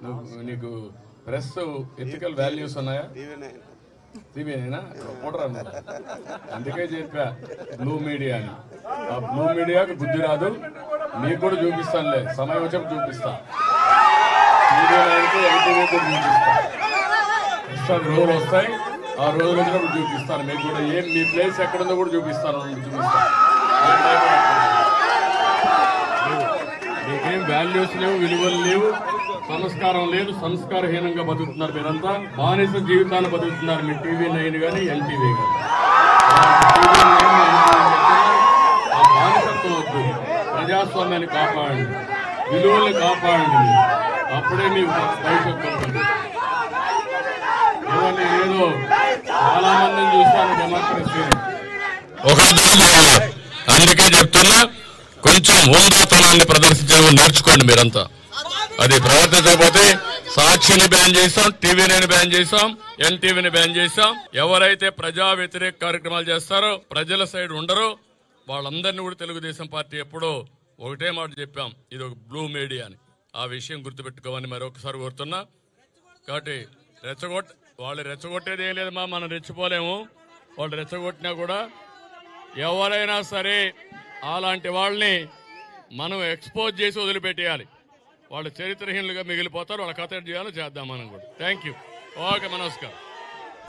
నువ్వు నీకు press ethical values ఉన్నాయా టీవీ నైన్ టీవీనేనా పోడరా నువ్వు అందుకే చెప్పా బ్లూ మీడియా అని ఆ బ్లూ మీడియాకి బుద్ధి రాదు మీకు కూడా చూపిస్తానులే సమయం వచ్చి చూపిస్తా టీవీ నైన్కి ఎన్టీవీ కూడా చూపిస్తా ఇష్టం రోజులు వస్తాయి ఆ రోజులు వచ్చినప్పుడు చూపిస్తాను మీకు కూడా ఏం మీ ప్లేస్ ఎక్కడుందో కూడా చూపిస్తాను చూపిస్తాను ఏం భయపడక్కర్లేదు. మీకేం వాల్యూస్ లేవు విలువలు లేవు సంస్కారం లేదు సంస్కారహీనంగా బతుకుతున్నారు మీరంతా బానిస జీవితాన్ని బతుకుతున్నారు మీ టీవీ నైన్ కానీ ఎన్టీవీ కానీ ఆ బానిసత్వం వద్దు ప్రజాస్వామ్యాన్ని కాపాడండి విలువల్ని కాపాడండి అప్పుడే మీకు భవిష్యత్తు ఉంటుంది ఏదో ఏదో చాలా మందిని చూస్తాను డెమోక్రసీ ఒక అందుకే చెప్తున్నా కొంచెం హోందాతనాన్ని ప్రదర్శించడం నేర్చుకోండి మీరంతా అది ప్రవర్తించకపోతే సాక్షిని బ్యాన్ చేస్తాం టీవీని బ్యాన్ చేస్తాం ఎన్టీవీని బ్యాన్ చేస్తాం ఎవరైతే ప్రజా వ్యతిరేక కార్యక్రమాలు చేస్తారో ప్రజల సైడ్ ఉండరో వాళ్ళందరినీ కూడా తెలుగుదేశం పార్టీ ఎప్పుడో ఒకటే మాట చెప్పాం ఇది ఒక బ్లూ మీడియా అని ఆ విషయం గుర్తుపెట్టుకోమని మరొకసారి కోరుతున్నా కాబట్టి రెచ్చగొట్ వాళ్ళు రెచ్చగొట్టేది ఏం లేదమ్మా మనం రెచ్చిపోలేము వాళ్ళు రెచ్చగొట్టినా కూడా ఎవరైనా సరే అలాంటి వాళ్ళని మనం ఎక్స్పోజ్ చేసి వదిలిపెట్టేయాలి వాళ్ళు చరిత్రహీనులుగా మిగిలిపోతారు వాళ్ళ కథ చేయాలో చేద్దాం మనం కూడా థ్యాంక్ యూ ఓకే నమస్కారం